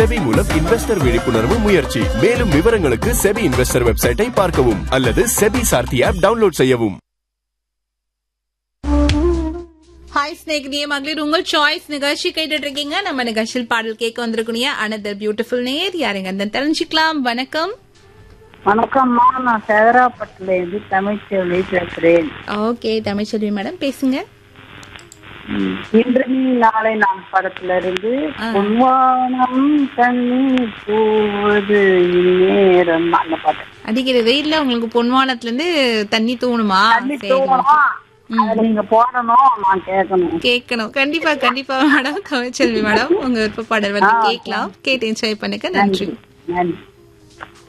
SEBI மூலம் investor விழிப்புணர்வு முயற்சி மேலும் விவரங்களுக்கு செபி இன்வெஸ்டர் வெப்சைட்டை பார்க்கவும் அல்லது செபி சார்த்தி ஆப் டவுன்லோட் செய்யவும் ஹாய் ஸ்நேகிதிய மகளிர் உங்கள் சாய்ஸ் நிகழ்ச்சி கேட்டுட்டு இருக்கீங்க நம்ம நிகழ்ச்சியில் பாடல் கேட்க வந்திருக்கீங்க அனதர் பியூட்டிஃபுல் நேர் யாருங்க அந்த தெரிஞ்சுக்கலாம் வணக்கம் வணக்கம்மா நான் சேதராப்பட்டுல இருந்து தமிழ்ச்செல்வி பேசுறேன் ஓகே தமிழ்ச்செல்வி மேடம் பேசுங்க ம். இன்று நீ நாளை நான் படத்துல இருந்து பொன்வானம் தண்ணீர் பூவது நேரம் அந்த பாட்டு அடிக்கிற வெயில்ல உங்களுக்கு பொன்வானத்துல இருந்து தண்ணி தூணுமா தண்ணி சரி தூவணும் அதை நீங்க போடணும் நான் கேட்கணும் கேட்கணும் கண்டிப்பா கண்டிப்பா மேடம் தமிழ்ச்செல்வி மேடம் உங்க விருப்ப பாடல் வந்து கேட்கலாம் கேட்டு என்ஜாய் பண்ணுங்க நன்றி நன்றி